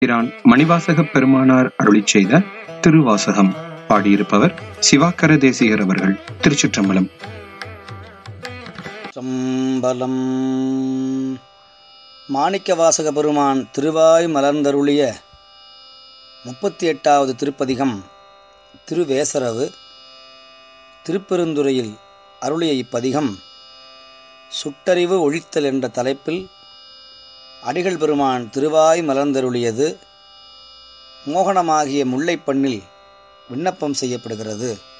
பிரான் மணிவாசகப் பெருமானார் அருளிச் செய்த திருவாசகம் பாடியிருப்பவர் சிவாக்கர தேசிகர் அவர்கள் திருச்சிற்றம்பலம் சம்பலம் மாணிக்கவாசக பெருமான் திருவாய் மலர்ந்தருளிய முப்பத்தி எட்டாவது திருப்பதிகம் திருவேசரவு திருப்பெருந்துறையில் அருளிய இப்பதிகம் சுட்டறிவு ஒழித்தல் என்ற தலைப்பில் அடிகள் பெருமான் திருவாய் மலர்ந்தருளியது மோகனமாகிய முல்லைப்பண்ணில் விண்ணப்பம் செய்யப்படுகிறது